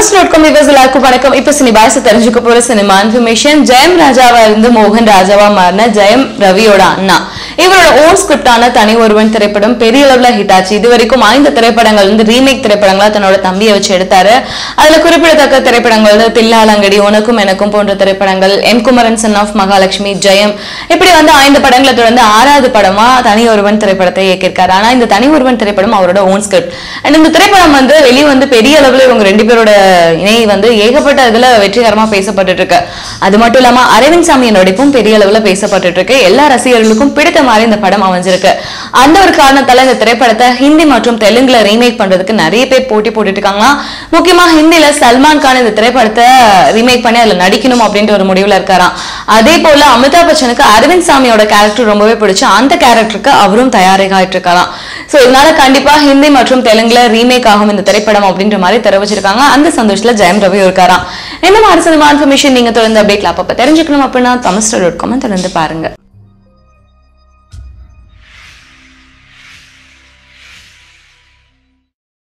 Tamil dot com எல்லாருக்கும் வணக்கம் இப்ப சினிபாஸ் தெரிஞ்சுக்க போற சினிமா இன்ஃபர்மேஷன் ஜெயம் ராஜாவா இருந்து மோகன் ராஜாவா மாறின ஜெயம் ரவியோட அண்ணா இவரோட ஓன் ஸ்கிரிப்டான தனி ஒருவன் திரைப்படம் பெரிய அளவுல ஹிட் ஆச்சு இது வரைக்கும் ஐந்து திரைப்படங்கள் வந்து ரீமேக் திரைப்படங்களா தன்னோட தம்பியை வச்சு எடுத்தாரு அதுல குறிப்பிடத்தக்க திரைப்படங்கள் வந்து தில்லாலங்கடி உனக்கும் எனக்கும் போன்ற திரைப்படங்கள் M Kumaran son of Mahalakshmi Jayam இப்படி வந்து ஐந்து படங்களை தொடர்ந்து ஆறாவது படமா தனி ஒருவன் திரைப்படத்தை இயக்கியிருக்காரு ஆனா இந்த தனி ஒருவன் திரைப்படம் அவரோட ஓன் ஸ்கிரிப்ட் அண்ட் இந்த திரைப்படம் வந்து வெளியே வந்து பெரிய அளவுல இவங்க ரெண்டு பேரோட இணை வந்து ஏகப்பட்ட இதுல வெற்றிகரமா பேசப்பட்டுட்டு இருக்கு அது மட்டும் இல்லாம அரவிந்த் சாமியின் நடிப்பும் பெரிய அளவுல பேசப்பட்டுட்டு இருக்கு எல்லா ரசிகர்களுக்கும் பிடித்த மாதிரி இந்த படம் அமைஞ்சிருக்கு அந்த ஒரு காரணத்தால இந்த திரைப்படத்தை ஹிந்தி மற்றும் தெலுங்குல ரீமேக் பண்றதுக்கு நிறைய பேர் போட்டி போட்டுட்டு இருக்காங்களா முக்கியமா ஹிந்தில சல்மான் கான் இந்த திரைப்படத்தை ரீமேக் பண்ணி அதுல நடிக்கணும் அப்படின்ற ஒரு முடிவுல இருக்காராம் அதே போல அமிதாப் பச்சனுக்கு அரவிந்த் சாமியோட கேரக்டர் ரொம்பவே பிடிச்சு அந்த கேரக்டருக்கு அவரும் தயாராகிட்டு இருக்காராம் சோ இதனால கண்டிப்பா ஹிந்தி மற்றும் தெலுங்குல ரீமேக் ஆகும் இந்த திரைப்படம் அப்படின்ற மாதிரி தெரிவிச்சிருக்காங்க அந்த சந்தோஷத்துல ஜெயம் ரவி இருக்காராம் இந்த மாதிரி சினிமா இன்ஃபர்மேஷன் நீங்க தொடர்ந்து அப்டேட்ல அப்பப்ப தெரிஞ்சுக்கணும் அப்படின்னா தமிழ் டாட் காம் தொடர்ந்து பாருங்க